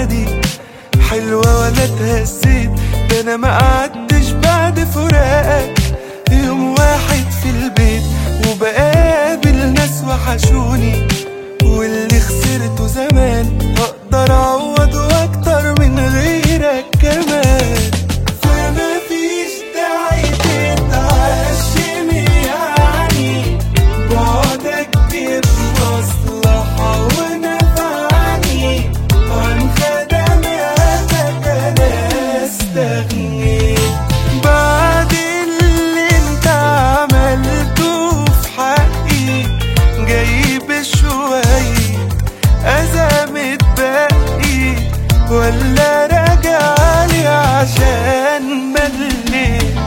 دي حلوة ولا اتهزيت ده انا ما قعدتش بعد فراقك يوم واحد في البيت وبقابل ناس وحشوني واللي خسرته زمان هقدر اعوضه اكتر من غيرك كمان فما فيش داعي تتعشم يعني بعدك بمصلحة ونفعني عن خدماتك انا استغنيت بعد اللي انت عملته في حقي جاي بشوية أذى متبقي ولا راجعلي عشان مليت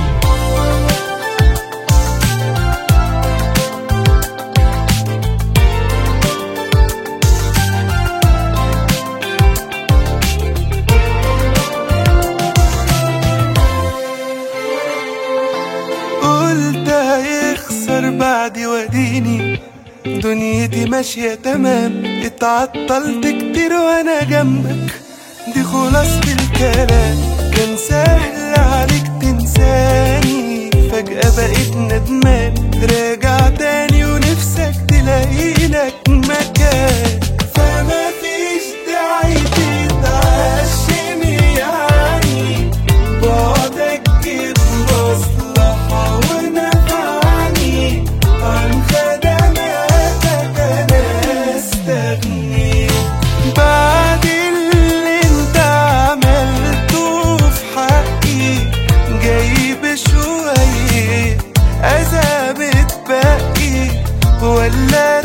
قلت هيخسر بعدي وديني دنيتي ماشية تمام اتعطلت كتير وانا جنبك دي خلاصة الكلام كان سهل عليك تنساني فجأة بقيت ندمان راجع تاني ونفسك تلاقي لك مكان فما فيش داعي تتعشم يعني بعدك كده مصلحة ونفعني عن خدماتك أنا استغنيت بعد اللي انت عملته في حقي جاي بشوية أذى متبقي ولا